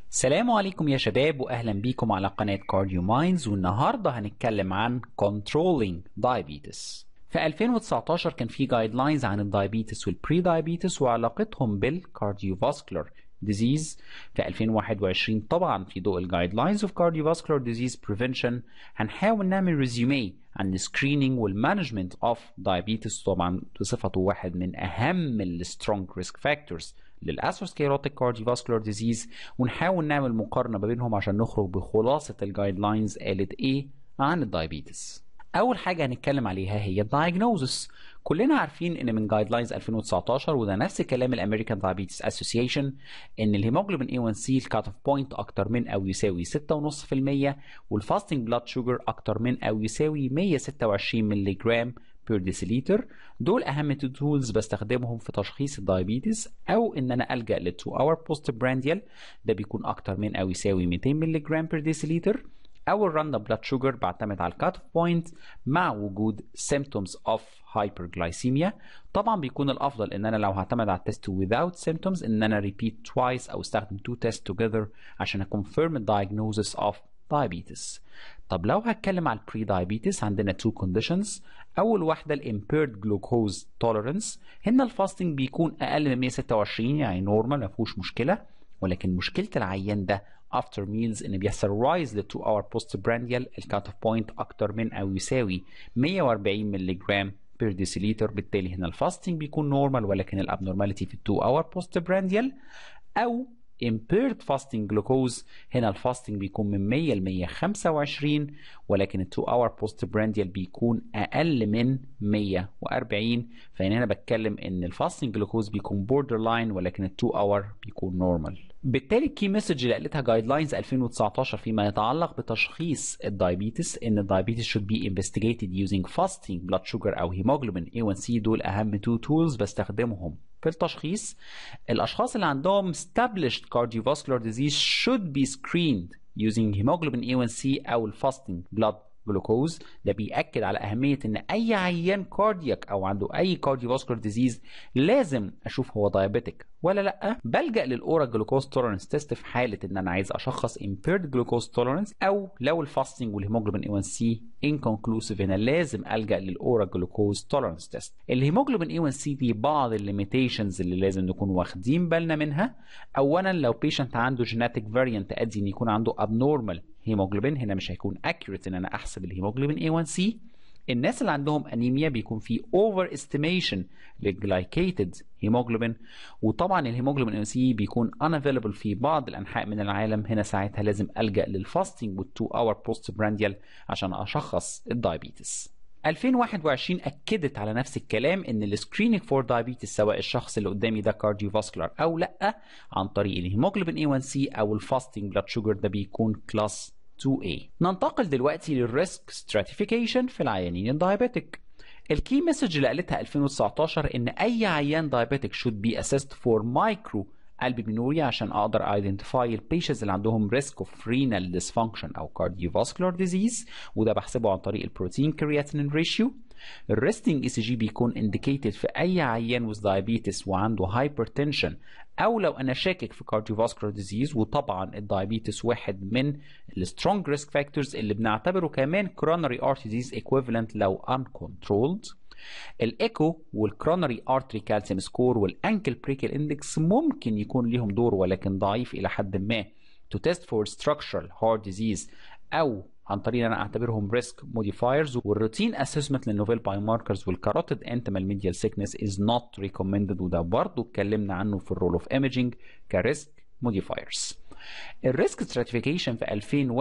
السلام عليكم يا شباب واهلا بيكم على قناة كارديو مايندز والنهارده هنتكلم عن controlling diabetes في 2019 كان في جايد لاينز عن الدايابيتس والبري دايابيتس وعلاقتهم بالكارديوفاسكولار ديزيز في 2021 طبعا في ضوء الجايد لاينز اوف كارديوفاسكولار ديزيز بريفنشن هنحاول نعمل ريزيومي عن السكريننج والمانجمنت اوف دايابيتس طبعا بصفته واحد من اهم السترونج ريسك فاكتورز للاسوسكيروتيك كارديوفاسكولار ديزيز ونحاول نعمل مقارنه ما بينهم عشان نخرج بخلاصه الجايد لاينز قالت ايه عن الدايابيتس اول حاجه هنتكلم عليها هي الدايجنوزس كلنا عارفين ان من جايد لاينز 2019 وده نفس كلام الامريكان دايابيتس اسوسيشن ان الهيموجلوبين A1C الكات اوف بوينت اكتر من او يساوي 6.5% والفاستنج بلاد شوجر اكتر من او يساوي 126 مللي جرام بير ديسيليتر دول اهم تو تولز بستخدمهم في تشخيص الدايابيتس او ان انا الجا لل 2 اور بوست برانديال ده بيكون اكتر من او يساوي 200 مللي جرام بير ديسيليتر او الراندوم بلاد شوجر بعتمد على الكات اوف بوينت مع وجود symptoms of hyperglycemia طبعا بيكون الافضل ان انا لو هعتمد على التست without symptoms ان انا repeat twice او استخدم two tests together عشان confirm the diagnosis of diabetes طب لو هتكلم على البري diabetes عندنا two conditions اول واحده الامبيرد glucose tolerance هنا الفاستنج بيكون اقل من 126 يعني نورمال ما فيهوش مشكله ولكن مشكله العيان ده after meals ان بيحصل rise ل 2 hour postprandial الكات اوف بوينت اكتر من او يساوي 140 مللي جرام بير ديسيليتر بالتالي هنا الفاستنج بيكون نورمال ولكن الابنورماليتي في 2 hour postprandial او impaired fasting glucose هنا الفاستنج بيكون من 100 ل 125 ولكن ال 2 hour postprandial بيكون اقل من 140 فهنا انا بتكلم ان الفاستنج جلوكوز بيكون border line ولكن ال 2 hour بيكون نورمال بالتالي الكي مسج اللي قالتها جايد لاينز 2019 فيما يتعلق بتشخيص الدايابيتس ان الدايابيتس should be investigated using fasting blood sugar او hemoglobin A1C دول اهم تو تولز بستخدمهم في التشخيص الاشخاص اللي عندهم established cardiovascular disease should be screened using hemoglobin A1C او الفاستنج blood جلوكوز ده بيأكد على أهمية إن أي عيان كاردياك أو عنده أي كارديوفاسكولار ديزيز لازم أشوف هو دايابيتك ولا لأ بلجأ للأورال جلوكوز تولرنس تيست في حالة إن أنا عايز أشخص impaired جلوكوز تولرنس أو لو الفاستنج والهيموجلوبين A1C inconclusive هنا لازم ألجأ للأورال جلوكوز تولرنس تيست الهيموجلوبين A1C دي بعض الليميتيشنز اللي لازم نكون واخدين بالنا منها أولا لو بيشنت عنده جيناتيك فاريانت تأدي إن يكون عنده abnormal هيموجلوبين هنا مش هيكون accurate ان انا احسب الهيموجلوبين A1C الناس اللي عندهم انيميا بيكون في اوفر استيميشن للجلايكيتد هيموجلوبين وطبعا الهيموجلوبين A1C بيكون unavailable في بعض الانحاء من العالم هنا ساعتها لازم الجا للفاستنج وال2 اور بوست برانديال عشان اشخص الدايابيتس 2021 اكدت على نفس الكلام ان السكريننج فور دايابيتس سواء الشخص اللي قدامي ده كارديوفاسكولار او لا عن طريق الهيموجلوبين A1C او الفاستنج بلاد شوجر ده بيكون كلاس 2A ننتقل دلوقتي للريسك ستراتيفيكيشن في العيانين الدايابيتك الكي مسج اللي قالتها 2019 ان اي عيان دايابيتك should be assessed for micro البيمينوريا عشان اقدر ايدنتيفاي البيشنتس اللي عندهم ريسك اوف رينال ديسفانكشن او كارديوفاسكولار ديزيز وده بحسبه عن طريق البروتين كرياتين ريشيو الريستنج اي سي جي بيكون انديكيتد في اي عيان وذ دايابيتس وعنده هايبرتنشن او لو انا شاكك في كارديوفاسكولار ديزيز وطبعا الدايابيتس واحد من السترونج ريسك فاكتورز اللي بنعتبره كمان كرونري ارت ديزيز ايكويفالنت لو uncontrolled الايكو والكرونري ارتري كالسيوم سكور والانكل بريكل اندكس ممكن يكون ليهم دور ولكن ضعيف الى حد ما to test for structural heart disease او عن طريق ان انا اعتبرهم ريسك موديفايرز والروتين اسسمنت للنوفيل باي ماركرز والكاروتيد انتمال ميديال سيكنس از نوت ريكومندد وده برضه اتكلمنا عنه في الرول اوف ايمجنج كريسك موديفايرز الريسك ستراتيفيكيشن في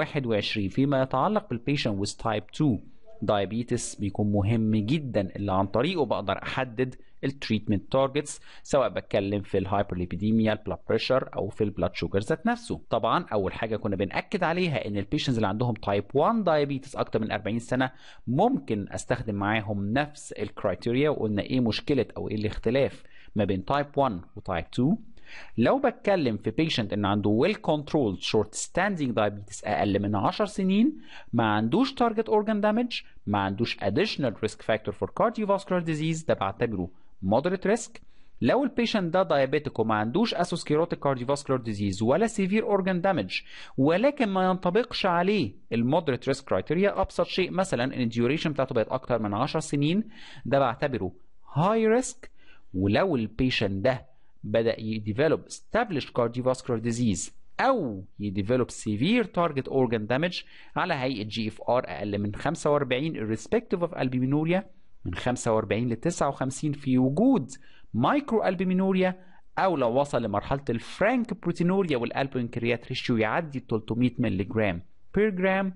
2021 فيما يتعلق بالبيشنت with تايب 2 دايابيتس بيكون مهم جدا اللي عن طريقه بقدر احدد التريتمنت تارجتس سواء بتكلم في الهايبرليبيديميا البلاد بريشر او في البلاد شوجر ذات نفسه طبعا اول حاجه كنا بناكد عليها ان البيشنتس اللي عندهم تايب 1 دايابيتس اكتر من 40 سنه ممكن استخدم معاهم نفس الكرايتيريا وقلنا ايه مشكله او ايه الاختلاف ما بين تايب 1 وتايب 2 لو بتكلم في بيشنت ان عنده ويل كنترول شورت ستاندينج دايابيتس اقل من 10 سنين ما عندوش تارجت اورجان دامج ما عندوش اديشنال ريسك فاكتور فور كارديوفاسكولار ديزيز ده بعتبره moderate risk لو البيشنت ده دايابيتيك وما عندوش اسوسكيروتيك كارديوفاسكولار ديزيز ولا سيفير اورجان دامج ولكن ما ينطبقش عليه المودريت ريسك كرايتيريا ابسط شيء مثلا ان الديوريشن بتاعته بقت اكتر من 10 سنين ده بعتبره هاي ريسك ولو البيشنت ده بدا يديفلوب established cardiovascular disease او يديفلوب severe target organ damage على هيئه جي اف ار اقل من 45 irrespective of albuminuria من 45 ل 59 في وجود مايكرو البومينوريا او لو وصل لمرحله الفرانك بروتينوريا والالبومكريات ريشيو يعدي 300 مللي جرام بير جرام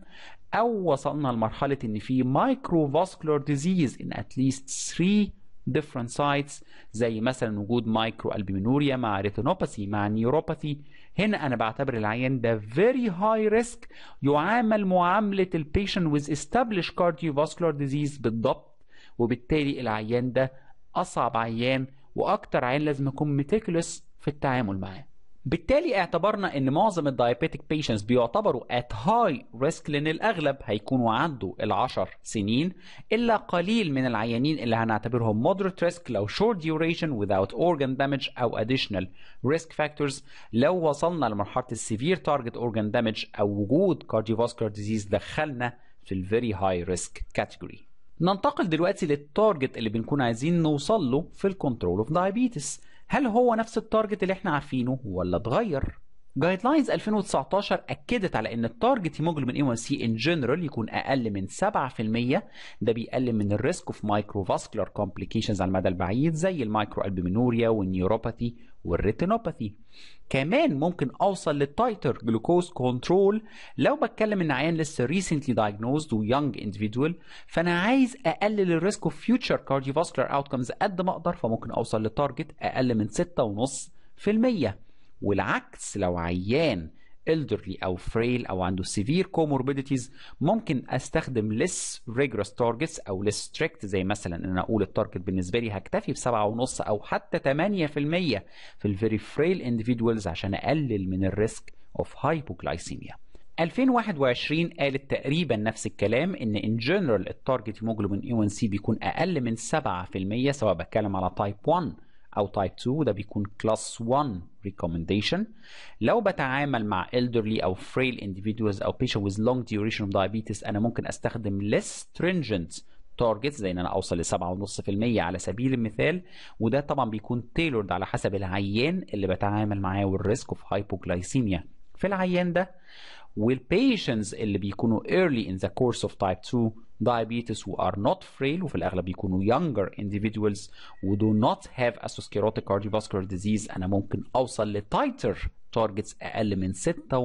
او وصلنا لمرحله ان في مايكرو فاسكولار ديزيز in at least 3 different sites زي مثلا وجود مايكرو البومينوريا مع ريتينوباثي مع نيوروباثي هنا انا بعتبر العيان ده very high risk يعامل معامله البيشنت with established cardiovascular disease بالضبط وبالتالي العيان ده اصعب عيان واكتر عيان لازم يكون ميتيكولس في التعامل معاه بالتالي اعتبرنا ان معظم الدايابيتك بيشنتس بيعتبروا at high risk لان الاغلب هيكونوا عدوا العشر سنين الا قليل من العيانين اللي هنعتبرهم moderate risk لو short duration without organ damage او additional risk factors لو وصلنا لمرحله السيفير target organ damage او وجود cardiovascular disease دخلنا في ال very high risk category ننتقل دلوقتي للتارجت اللي بنكون عايزين نوصل له في الكنترول اوف دايابيتس هل هو نفس التارجت اللي احنا عارفينه ولا اتغير جايد لاينز 2019 اكدت على ان التارجت هيموجلوبين اي 1 سي ان جنرال يكون اقل من 7% ده بيقلل من الريسك اوف مايكرو فاسكولار كومبليكيشنز على المدى البعيد زي المايكرو البومينوريا والنيوروباثي والريتينوباثي كمان ممكن اوصل للتايتر جلوكوز كنترول لو بتكلم ان عيان لسه ريسنتلي دايجنوزد ويونج اندفيدوال فانا عايز اقلل الريسك اوف فيوتشر كارديوفاسكولار اوتكمز قد ما اقدر فممكن اوصل لتارجت اقل من 6.5% والعكس لو عيان elderly او frail او عنده severe comorbidities ممكن استخدم less rigorous targets او less strict زي مثلا ان انا اقول التارجت بالنسبه لي هكتفي بسبعة ونص او حتى 8% في ال very frail individuals عشان اقلل من الريسك of hypoglycemia 2021 قالت تقريبا نفس الكلام ان ان جنرال التارجت هيموجلوبين اي 1 سي بيكون اقل من 7% سواء بتكلم على تايب 1 او تايب 2 ده بيكون كلاس 1 recommendation لو بتعامل مع elderly او frail individuals او patient with long duration of diabetes انا ممكن استخدم less stringent targets زي ان انا اوصل ل 7.5% على سبيل المثال وده طبعا بيكون tailored على حسب العيان اللي بتعامل معاه والريسك اوف hypoglycemia في العيان ده والبيشنز اللي بيكونوا early in the course of type 2 diabetes who are not frail وفي الأغلب بيكونوا younger individuals who do not have atherosclerotic cardiovascular disease أنا ممكن أوصل لتايتر targets أقل من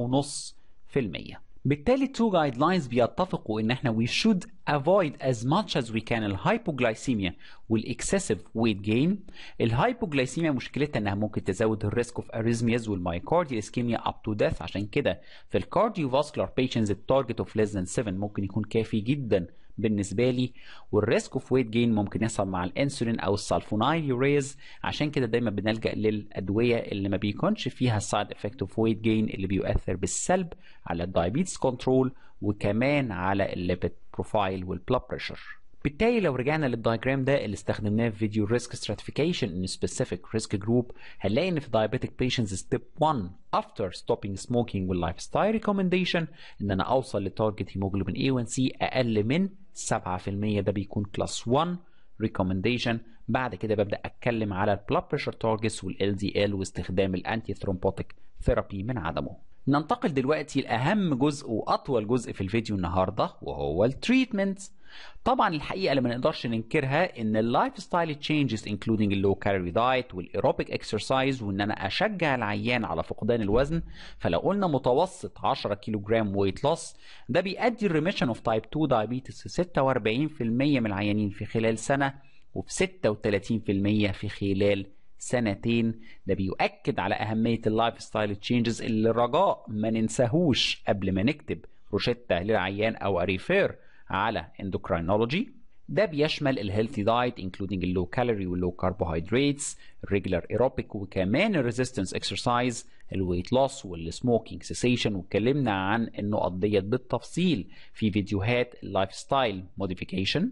6.5% بالتالي two guidelines بيتفقوا ان احنا we should avoid as much as we can الهايبوغلايسيميا والاكسسيف weight gain الهايبوغلايسيميا مشكلتها انها ممكن تزود الريسك اوف اريزمياز والمايكارديال اسكيميا up to death عشان كده في الكارديوفاسكولار patients التارجت اوف less than 7 ممكن يكون كافي جدا بالنسبه لي والريسك اوف ويت جين ممكن يحصل مع الانسولين او السلفونايل يوريز عشان كده دايما بنلجا للادويه اللي ما بيكونش فيها السايد افكت اوف ويت جين اللي بيؤثر بالسلب على الدايابيتس كنترول وكمان على الليبيد بروفايل والبلاد بريشر بالتالي لو رجعنا للدايجرام ده اللي استخدمناه في فيديو ريسك stratification in specific risk group هنلاقي ان في diabetic patients step 1 after stopping smoking واللايف ستايل recommendation ان انا اوصل لتارجت هيموجلوبين A1C اقل من 7% ده بيكون كلاس 1 recommendation بعد كده ببدا اتكلم على البلاد بريشر تارجتس والال دي ال واستخدام الانتي ثرومبوتيك ثيرابي من عدمه ننتقل دلوقتي لاهم جزء واطول جزء في الفيديو النهارده وهو التريتمنت طبعا الحقيقه اللي ما نقدرش ننكرها ان اللايف ستايل تشينجز انكلودنج اللو كالوري دايت والايروبيك اكسرسايز وان انا اشجع العيان على فقدان الوزن فلو قلنا متوسط 10 كيلو جرام ويت لوس ده بيؤدي الريميشن اوف تايب 2 دايابيتس 46% من العيانين في خلال سنه وفي 36% في خلال سنتين ده بيؤكد على أهمية اللايف ستايل تشينجز اللي رجاء ما ننساهوش قبل ما نكتب روشتة للعيان أو أريفير على اندوكراينولوجي ده بيشمل الهيلثي دايت انكلودنج اللو كالوري واللو كاربوهيدراتس الريجولار ايروبيك وكمان الريزيستنس اكسرسايز الويت لوس والسموكينج سيسيشن واتكلمنا عن النقط ديت بالتفصيل في فيديوهات اللايف ستايل موديفيكيشن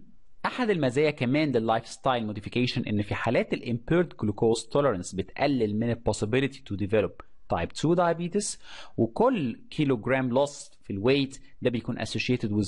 احد المزايا كمان لللايف ستايل موديفيكيشن ان في حالات الامبيرد جلوكوز توليرنس بتقلل من البوسيبيليتي تو ديفلوب تايب 2 diabetes وكل كيلو جرام لوس في الويت ده بيكون associated with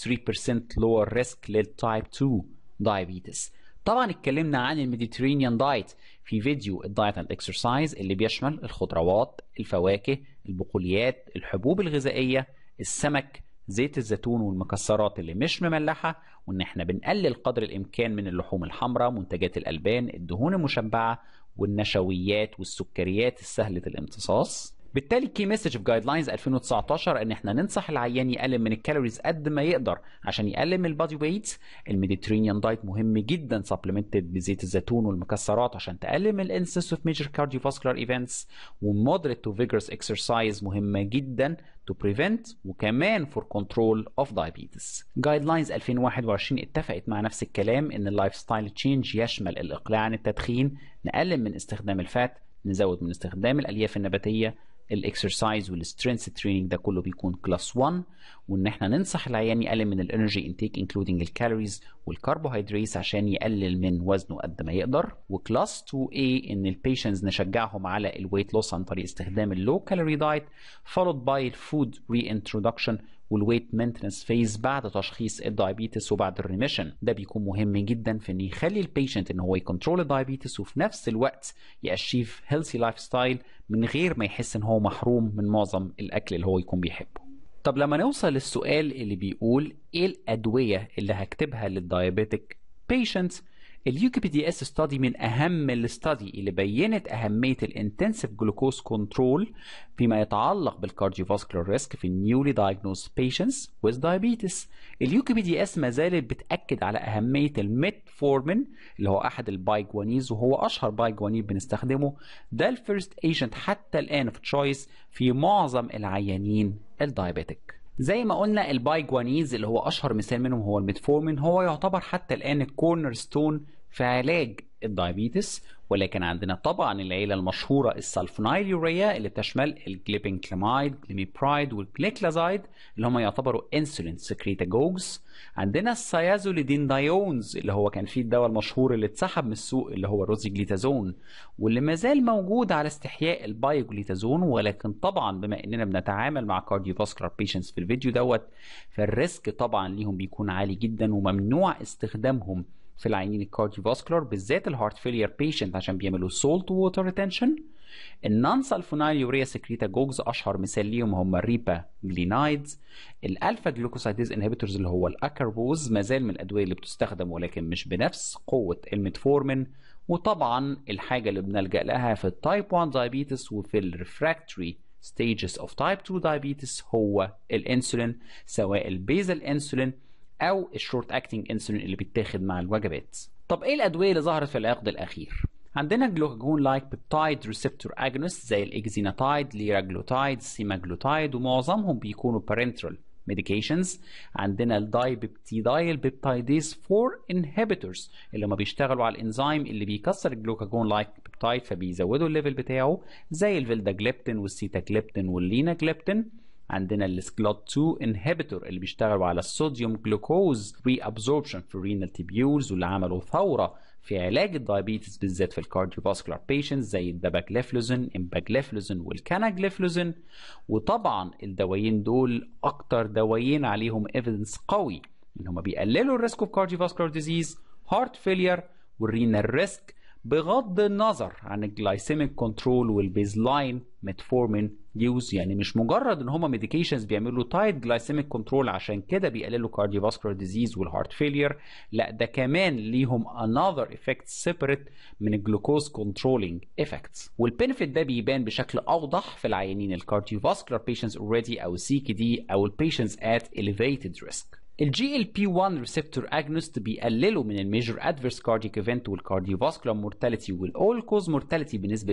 43% lower risk للتايب 2 diabetes طبعا اتكلمنا عن الميديترينيان دايت في فيديو الدايت اند اكسرسايز اللي بيشمل الخضروات الفواكه البقوليات الحبوب الغذائيه السمك زيت الزيتون والمكسرات اللي مش مملحه وان احنا بنقلل قدر الامكان من اللحوم الحمراء منتجات الالبان الدهون المشبعه والنشويات والسكريات السهله الامتصاص بالتالي الكي مسج في جايد لاينز 2019 ان احنا ننصح العيان يقلل من الكالوريز قد ما يقدر عشان يقلل من البادي ويت الميديترينيان دايت مهم جدا سبلمنتد بزيت الزيتون والمكسرات عشان تقلل من الانسنس اوف ميجر كارديوفاسكولار ايفنتس ومودريت تو فيجرس اكسرسايز مهمه جدا to prevent وكمان for control of diabetes. Guidelines 2021 اتفقت مع نفس الكلام ان اللايف ستايل تشينج يشمل الاقلاع عن التدخين، نقلل من استخدام الفات، نزود من استخدام الالياف النباتيه، الاكسرسايز والسترينث تريننج ده كله بيكون كلاس 1 وان احنا ننصح العيان يقلل من الانرجي انتيك انكلودنج الكالوريز والكربوهيدريتس عشان يقلل من وزنه قد ما يقدر وكلاس 2A ان البيشنتس نشجعهم على الويت لوس عن طريق استخدام اللو كالوري دايت followed by الفود ري انترودكشن والويت مينتنس فيز بعد تشخيص الدايابيتس وبعد الريميشن ده بيكون مهم جدا في ان يخلي البيشنت ان هو يكنترول الدايابيتس وفي نفس الوقت يأشيف هيلثي لايف ستايل من غير ما يحس ان هو محروم من معظم الاكل اللي هو يكون بيحبه طب لما نوصل للسؤال اللي بيقول ايه الادويه اللي هكتبها للدايابيتك بيشنت اليوكي بي دي اس ستادي من اهم الاستادي اللي بينت اهميه الانتنسيف جلوكوز كنترول فيما يتعلق بالكارديوفاسكولار ريسك في النيولي diagnosed patients with diabetes اليوكي بي دي اس ما زالت بتاكد على اهميه الميتفورمين اللي هو احد البايجوانيز وهو اشهر بايجوانيز بنستخدمه ده الفيرست ايجنت حتى الان في تشويس في معظم العيانين الدايابيتك زي ما قلنا البايجوانيز اللي هو اشهر مثال منهم هو الميتفورمين هو يعتبر حتى الان الكورنر ستون في علاج الدايابيتس ولكن عندنا طبعا العيله المشهوره السلفونايل يوريا اللي بتشمل الجليبينكلاميد جليميبرايد والجليكلازايد اللي هم يعتبروا انسولين سكريتاجوجز عندنا السيازوليدين دايونز اللي هو كان فيه الدواء المشهور اللي اتسحب من السوق اللي هو روزيجليتازون واللي ما زال موجود على استحياء البايوجليتازون ولكن طبعا بما اننا بنتعامل مع كارديوفاسكولار بيشنتس في الفيديو دوت فالريسك طبعا ليهم بيكون عالي جدا وممنوع استخدامهم في العيانين الكارديوفاسكولار بالذات الهارت فيلير بيشنت عشان بيعملوا سولت ووتر ريتنشن النون سلفونايل يوريا سكريتاجوجز اشهر مثال ليهم هم الريبا جلينايدز الالفا جلوكوسايديز انهبيتورز اللي هو الاكربوز ما زال من الادويه اللي بتستخدم ولكن مش بنفس قوه الميتفورمين وطبعا الحاجه اللي بنلجا لها في التايب 1 دايابيتس وفي الريفراكتوري stages of type 2 diabetes هو الانسولين سواء البيزل انسولين او الشورت اكتنج انسولين اللي بيتاخد مع الوجبات طب ايه الادويه اللي ظهرت في العقد الاخير عندنا جلوكاجون لايك بيبتايد ريسبتور اجونست زي الاكزيناتايد ليراجلوتايد سيماجلوتايد ومعظمهم بيكونوا parenteral medications عندنا الدايبيبتيدايل بيبتايديز 4 انهبيتورز اللي هم بيشتغلوا على الانزيم اللي بيكسر الجلوكاجون لايك بيبتايد فبيزودوا الليفل بتاعه زي الفيلداجليبتين والسيتاجليبتين والليناجليبتين عندنا السكلوت 2 انهبيتور اللي بيشتغلوا على الصوديوم جلوكوز ري ابزوربشن في الرينال تيبيولز واللي عملوا ثوره في علاج الدايابيتس بالذات في الكارديوفاسكولار بيشنتس زي الداباجليفلوزين امباجليفلوزين والكاناجليفلوزين وطبعا الدوايين دول اكتر دوايين عليهم ايفيدنس قوي ان هم بيقللوا الريسك اوف كارديوفاسكولار ديزيز هارت فيلير والرينال ريسك بغض النظر عن الجلايسيميك كنترول والبيز لاين ميتفورمين يوز يعني مش مجرد ان هما ميديكيشنز بيعملوا تايت جلايسيميك كنترول عشان كده بيقللوا كارديوفاسكولار ديزيز والهارت فيلير لا ده كمان ليهم another effect separate من الجلوكوز كنترولينج effects والبنفيت ده بيبان بشكل اوضح في العيانين الكارديوفاسكولار patients already او سي كي دي او البيشنتس at elevated risk الجي ال بي 1 ريسبتور اجنست بيقللوا من الميجر ادفيرس كارديك ايفنت والكارديوفاسكولار مورتاليتي والاول كوز مورتاليتي بنسبه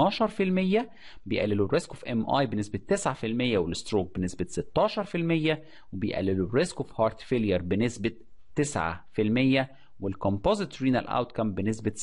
12% بيقللوا الريسك اوف ام اي بنسبه 9% والستروك بنسبه 16% وبيقللوا الريسك اوف هارت فيلير بنسبه 9% والكومبوزيت رينال اوتكم بنسبه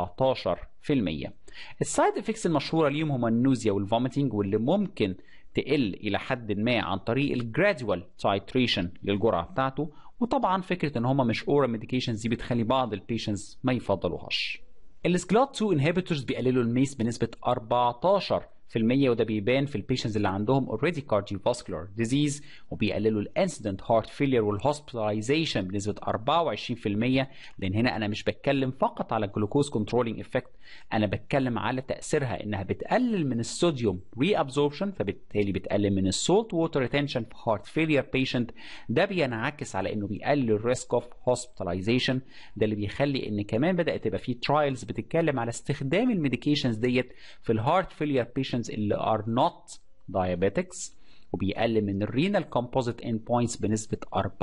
17% السايد افكتس المشهوره ليهم هما النوزيا والفوميتنج واللي ممكن تقل الى حد ما عن طريق الجرادوال تايتريشن للجرعه بتاعته وطبعا فكره ان هما مش اورال ميديكيشنز دي بتخلي بعض البيشنتس ما يفضلوهاش السكلات 2 انهبيتورز بيقللوا الميس بنسبه 14 في المية وده بيبان في البيشنتس اللي عندهم already cardiovascular disease وبيقللوا الانسيدنت هارت فيلير والهوسبيتاليزيشن بنسبة 24% لأن هنا أنا مش بتكلم فقط على الجلوكوز كنترولينج افكت أنا بتكلم على تأثيرها إنها بتقلل من الصوديوم ري ابزوربشن فبالتالي بتقلل من السولت ووتر ريتنشن في هارت فيلير بيشنت ده بينعكس على إنه بيقلل الريسك اوف هوسبيتاليزيشن ده اللي بيخلي إن كمان بدأت تبقى في ترايلز بتتكلم على استخدام الميديكيشنز ديت في الهارت فيلير بيشنت patients اللي are not diabetics وبيقلل من الرينال كومبوزيت اند بوينتس بنسبة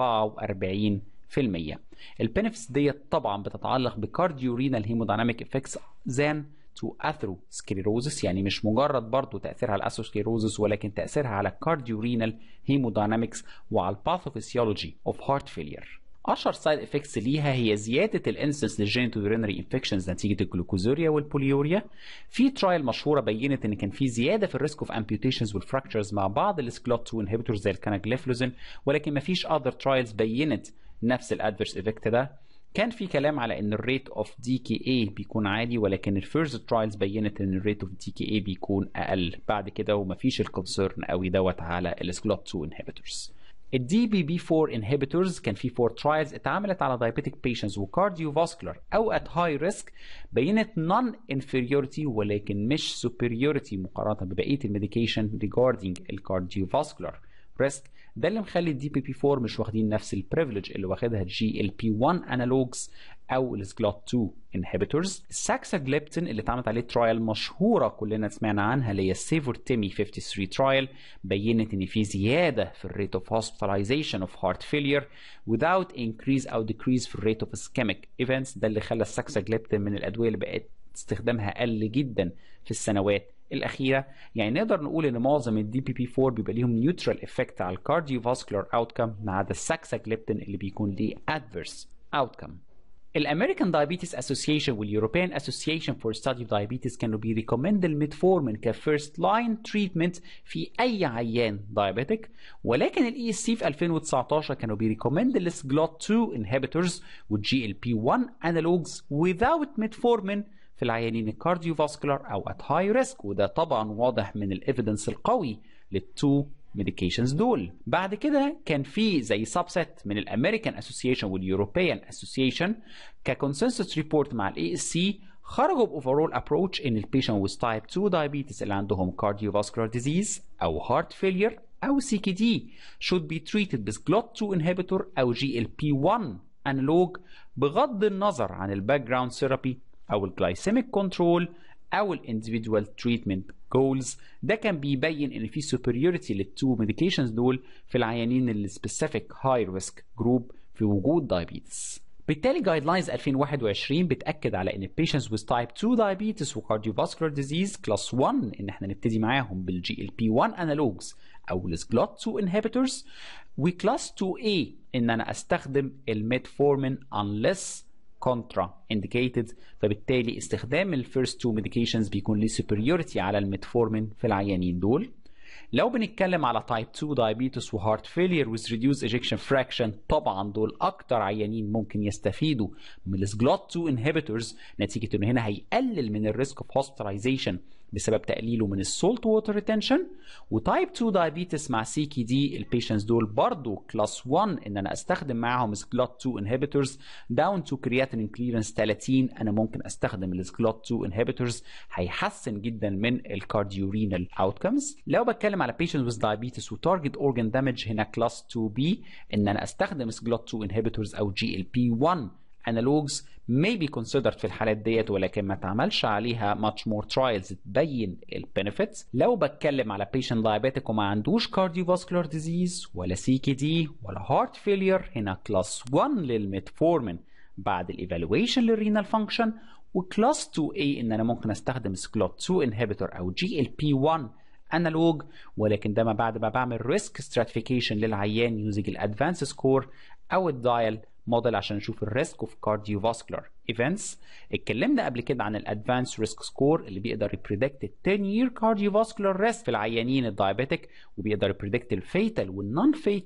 44% البنفيتس ديت طبعا بتتعلق بكارديو رينال هيمودايناميك افكتس زان تو اثيروسكليروزس يعني مش مجرد برضه تاثيرها على الاسوسكليروزس ولكن تاثيرها على كارديو رينال هيموداينامكس وعلى الباثوفيسيولوجي اوف هارت فيلير اشهر سايد افكتس ليها هي زياده الانسنس للجينيتو يورينري انفكشنز نتيجه الجلوكوزوريا والبوليوريا في ترايل مشهوره بينت ان كان في زياده في الريسك اوف امبيوتيشنز والفراكتشرز مع بعض السكلوت 2 انهبيتورز زي الكاناجليفلوزين ولكن ما فيش اذر ترايلز بينت نفس الادفيرس افكت ده كان في كلام على ان الريت اوف دي كي اي بيكون عالي ولكن الفيرست ترايلز بينت ان الريت اوف دي كي اي بيكون اقل بعد كده ومفيش الكونسيرن قوي دوت على السكلوت 2 انهبيتورز الدي بي بي 4 inhibitors كان في 4 ترايلز اتعملت على diabetic patients وكارديوفاسكولار او at high risk بينت non inferiority ولكن مش superiority مقارنه ببقيه الميديكيشن regarding الكارديوفاسكولار risk ده اللي مخلي الدي بي بي 4 مش واخدين نفس البريفليج اللي واخدها الجي ال بي 1 انالوجز او السجلوت 2 انهبيتورز الساكساجليبتين اللي اتعملت عليه ترايل مشهوره كلنا سمعنا عنها اللي هي السيفورتيمي 53 ترايل بينت ان في زياده في الريت اوف hospitalization اوف هارت فيلير without increase او decrease في الريت اوف ischemic events ده اللي خلى الساكساجليبتين من الادويه اللي بقت استخدامها قل جدا في السنوات الاخيره يعني نقدر نقول ان معظم الدي بي بي 4 بيبقى ليهم نيوترال افكت على الكارديوفاسكولار اوتكم ما عدا الساكساجليبتين اللي بيكون ليه ادفيرس اوتكم الامريكان دايابيتس اسوسيشن واليوروبيان اسوسيشن فور ستادي دايابيتس كانوا بيريكومند الميتفورمين كفيرست لاين تريتمنت في اي عيان دايابيتك ولكن الاي اس سي في 2019 كانوا بيريكومند السجلوت 2 انهبيتورز والجي ال بي 1 انالوجز without ميتفورمين في العيانين الكارديوفاسكولار او ات هاي ريسك وده طبعا واضح من الايفيدنس القوي للتو ميديكيشنز دول بعد كده كان في زي سبست من الامريكان اسوسيشن واليوروبيان اسوسيشن ككونسنسس ريبورت مع الاي اس سي خرجوا باوفرول ابروتش ان البيشنت ويز تايب 2 دايابيتس اللي عندهم كارديوفاسكولار ديزيز او هارت فيلير او سي كي دي should be treated بسجلوت 2 inhibitor او جي ال بي 1 انالوج بغض النظر عن الباك جراوند ثيرابي او الجلايسيميك كنترول او الانديفيدوال تريتمنت جولز ده كان بيبين ان في سوبريوريتي للتو ميديكيشنز دول في العيانين السبيسيفيك هاي ريسك جروب في وجود دايابيتس بالتالي جايد لاينز 2021 بتاكد على ان patients with type 2 diabetes وكارديوفاسكولار ديزيز كلاس 1 ان احنا نبتدي معاهم بالجي ال بي 1 انالوجز او السجلوت 2 inhibitors وكلاس 2A ان انا استخدم الميتفورمين unless كونترا indicated فبالتالي استخدام الفيرست تو ميديكيشنز بيكون ليه superiority على الميتفورمين في العيانين دول لو بنتكلم على تايب 2 diabetes وهارت فيلير with reduced ejection fraction طبعا دول اكتر عيانين ممكن يستفيدوا من السجلوت 2 inhibitors نتيجه انه هنا هيقلل من الريسك اوف hospitalization بسبب تقليله من السولت ووتر ريتنشن وتايب 2 دايابيتس مع سي كي دي البيشنتس دول برضو كلاس 1 ان انا استخدم معاهم سكلوت 2 انهبيتورز داون تو كرياتين كليرنس 30 انا ممكن استخدم السكلوت 2 انهبيتورز هيحسن جدا من الكارديورينال اوتكمز لو بتكلم على بيشنتس وذ دايابيتس وتارجت اورجان دامج هنا كلاس 2 بي ان انا استخدم سكلوت 2 انهبيتورز او جي ال بي 1 analogs may be considered في الحالات ديت ولكن ما تعملش عليها much more trials تبين البنفيتس لو بتكلم على patient diabetic وما عندوش cardiovascular disease ولا CKD ولا heart failure هنا class 1 للميتفورمين بعد الايفالويشن للرينال فانكشن وكلاس 2A ان انا ممكن استخدم سكلوت 2 inhibitor او جي ال بي 1 انالوج ولكن ده ما بعد ما بعمل ريسك stratification للعيان يوزنج الادفانس سكور او الدايل موديل عشان نشوف الريسك اوف كارديوفاسكولار ايفنتس اتكلمنا قبل كده عن الادفانس ريسك سكور اللي بيقدر يبريدكت ال 10 يير كارديوفاسكولار ريسك في العيانين الدايابيتك وبيقدر يبريدكت الفيتال والنون فيتال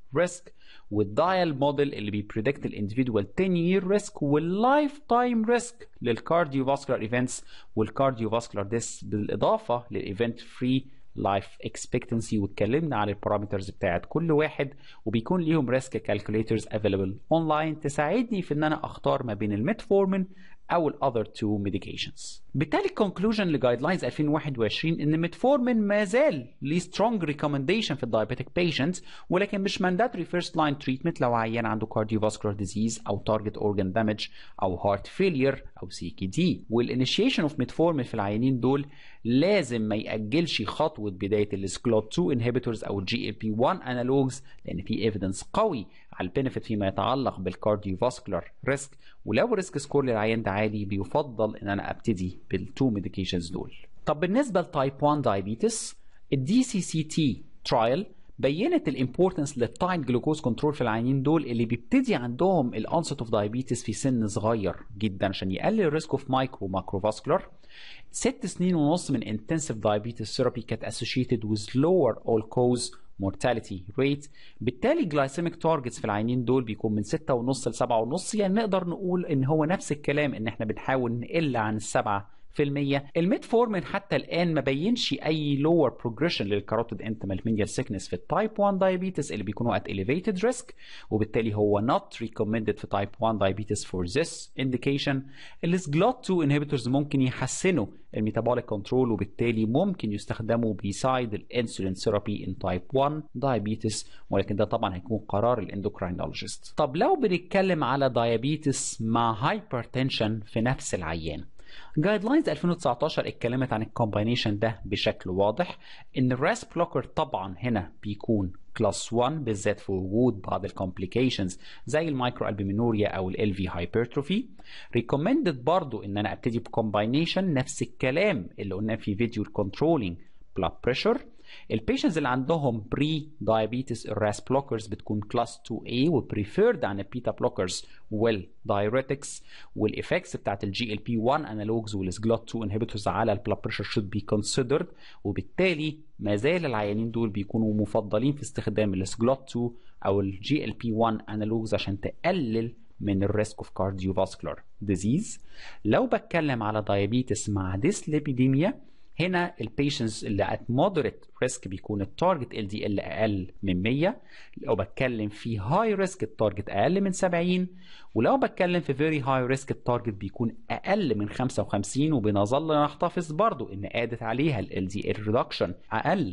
ريسك والدايل موديل اللي بيبريدكت الانديفيدوال 10 year ريسك واللايف تايم ريسك للكارديو فاسكولار ايفنتس والكارديو فاسكولار ديس بالاضافه للايفنت فري لايف اكسبكتنسي واتكلمنا على البارامترز بتاعت كل واحد وبيكون ليهم ريسك كالكوليترز افيلبل اونلاين تساعدني في ان انا اختار ما بين الميتفورمين او الاذر تو ميديكيشنز بالتالي الكونكلوجن لجايد لاينز 2021 ان ميتفورمين ما زال ليه سترونج ريكومنديشن في الدايابيتك بيشنتس ولكن مش مانداتوري فيرست لاين تريتمنت لو عيان عنده كارديوفاسكولار ديزيز او تارجت اورجان دامج او هارت فيلير او سي كي دي والانيشيشن اوف ميتفورمين في العيانين دول لازم ما ياجلش خطوه بدايه السكلوت 2 انهبيتورز او الجي ال بي 1 انالوجز لان في ايفيدنس قوي على البينفيت فيما يتعلق بالكارديوفاسكولار ريسك ولو الريسك سكور للعيان ده عالي بيفضل ان انا ابتدي بالتو ميديكيشنز دول طب بالنسبه لتايب 1 دايابيتس الدي سي سي تي ترايل بينت الامبورتنس للتايم جلوكوز كنترول في العيانين دول اللي بيبتدي عندهم الانست اوف دايابيتس في سن صغير جدا عشان يقلل الريسك اوف مايكرو ماكروفاسكولار ست سنين ونص من intensive diabetes therapy كانت associated with lower all cause mortality rate بالتالي glycemic targets في العينين دول بيكون من 6.5 ل 7.5 يعني نقدر نقول ان هو نفس الكلام ان احنا بنحاول نقل عن السبعة في المية الميتفورمين حتى الآن ما بينش أي lower progression للكاروتيد انتمال ميديال سيكنس في التايب 1 diabetes اللي بيكونوا at elevated risk وبالتالي هو not recommended في تايب 1 diabetes for this indication السجلوت 2 inhibitors ممكن يحسنوا الميتابوليك كنترول وبالتالي ممكن يستخدموا beside الانسولين ثيرابي in type 1 diabetes ولكن ده طبعا هيكون قرار الاندوكراينولوجيست طب لو بنتكلم على diabetes مع hypertension في نفس العيان جايد لاينز 2019 اتكلمت عن الكومباينيشن ده بشكل واضح ان الراس بلوكر طبعا هنا بيكون كلاس 1 بالذات في وجود بعض الكومبليكيشنز زي المايكرو البومينوريا او ال في هايبرتروفي ريكومندد برضو ان انا ابتدي بكومباينيشن نفس الكلام اللي قلناه في فيديو الكنترولينج بلاد بريشر البيشنتس اللي عندهم بري دايابيتس الراس بلوكرز بتكون كلاس 2A وبريفيرد عن البيتا بلوكرز والدايريتكس والافكتس بتاعت الجي ال بي 1 انالوجز والسجلوت 2 انهبيتورز على البلاد بريشر should be considered وبالتالي ما زال العيانين دول بيكونوا مفضلين في استخدام السجلوت 2 او الجي ال بي 1 انالوجز عشان تقلل من الريسك اوف كارديوفاسكولار ديزيز لو بتكلم على دايابيتس مع ديسليبيديميا هنا البيشنتس اللي ات مودريت ريسك بيكون التارجت ال دي ال اقل من 100 لو بتكلم في هاي ريسك التارجت اقل من 70 ولو بتكلم في فيري هاي ريسك التارجت بيكون اقل من 55 وبنظل نحتفظ برضو ان قادت عليها ال دي ال ريدكشن اقل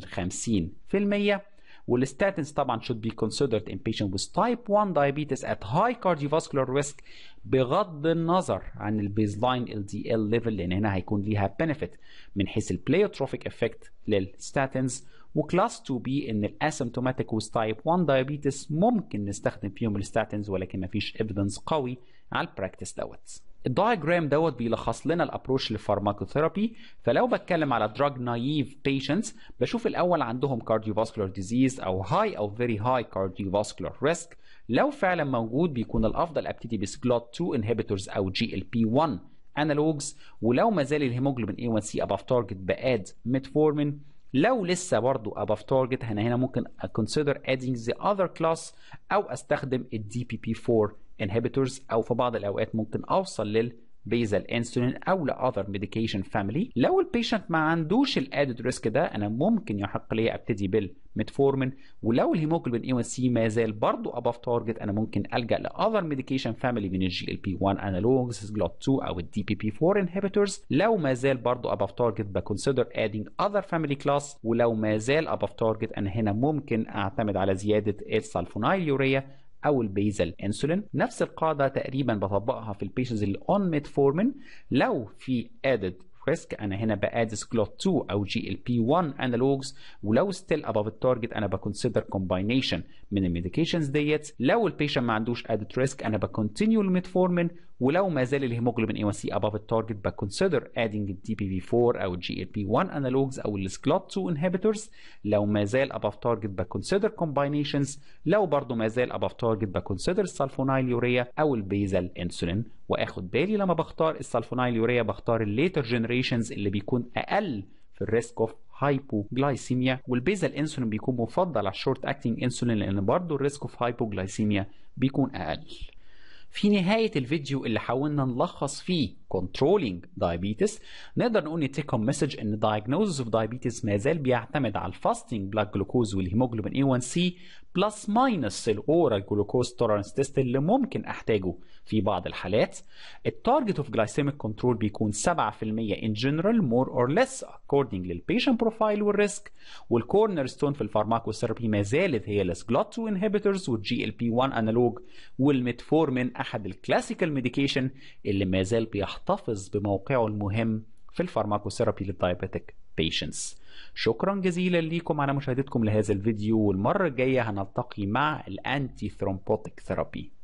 50% والستاتins طبعا should be considered in patients with type 1 diabetes at high cardiovascular risk بغض النظر عن البيزلاين LDL level لان هنا هيكون ليها benefit من حيث البليوتروفيك افكت للستاتينز وكلاس 2 بي ان الاسيمتوماتيك with type 1 diabetes ممكن نستخدم فيهم الستاتينز ولكن مفيش evidence قوي على البراكتس دوت الدايجرام دوت بيلخص لنا الابروش للفارماكوثيرابي فلو بتكلم على دراج نايف بيشنتس بشوف الاول عندهم كارديوفاسكولار ديزيز او هاي او فيري هاي كارديوفاسكولار ريسك لو فعلا موجود بيكون الافضل ابتدي بسجلوت 2 انهبيتورز او جي ال بي 1 انالوجز ولو ما زال الهيموجلوبين A1C above target باد ميتفورمين لو لسه برضو above target هنا هنا ممكن consider adding the other class او استخدم ال DPP4 inhibitors او في بعض الاوقات ممكن اوصل لل بيزل انسولين او لاذر ميديكيشن فاميلي لو البيشنت ما عندوش الادد ريسك ده انا ممكن يحق لي ابتدي بالميتفورمين ولو الهيموجلوبين اي 1 سي ما زال برضه اباف تارجت انا ممكن الجا لاذر ميديكيشن فاميلي من الجي ال بي 1 انالوجز سجلوت 2 او الدي بي بي 4 انهبيتورز لو ما زال برضه اباف تارجت بكونسيدر ادينج اذر فاميلي كلاس ولو ما زال اباف تارجت انا هنا ممكن اعتمد على زياده السلفونايل يوريا او البيزل انسولين نفس القاعده تقريبا بطبقها في البيشنز اللي اون ميتفورمين لو في ادد ريسك انا هنا باد سكلوت 2 او جي ال بي 1 انالوجز ولو ستيل اباف التارجت انا بكونسيدر كومباينيشن من الميديكيشنز ديت لو البيشنت ما عندوش ادد ريسك انا بكونتينيو الميتفورمين ولو ما زال الهيموجلوبين اي 1 سي اباف التارجت بكونسيدر ادينج الدي بي في 4 او الجي ال بي 1 انالوجز او السكلوت 2 انهبيتورز لو ما زال اباف تارجت بكونسيدر كومباينيشنز لو برضه ما زال اباف تارجت بكونسيدر السلفونايل يوريا او البيزل انسولين واخد بالي لما بختار السلفونايل يوريا بختار الليتر جنريشنز اللي بيكون اقل في الريسك اوف هايبوجلايسيميا والبيزل انسولين بيكون مفضل على الشورت اكتنج انسولين لان برضه الريسك اوف هايبوجلايسيميا بيكون اقل في نهاية الفيديو اللي حاولنا نلخص فيه controlling diabetes نقدر نقول نتيك هوم مسج ان diagnosis of diabetes ما زال بيعتمد على الفاستنج بلاد جلوكوز والهيموجلوبين A1C بلس ماينس الاورال جلوكوز تولرانس تيست اللي ممكن احتاجه في بعض الحالات التارجت اوف جلايسيميك كنترول بيكون 7% in general more or less according للبيشنت بروفايل والريسك والكورنر ستون في الفارماكوثيرابي ما زالت هي السجلوت 2 انهبيتورز والجي ال بي 1 انالوج والميتفورمين احد الكلاسيكال ميديكيشن اللي ما زال بيحتفظ بموقعه المهم في الفارماكوثيرابي للدايابيتك بيشنتس شكرا جزيلا ليكم على مشاهدتكم لهذا الفيديو والمرة الجاية هنلتقي مع الانتي ثرومبوتيك ثيرابي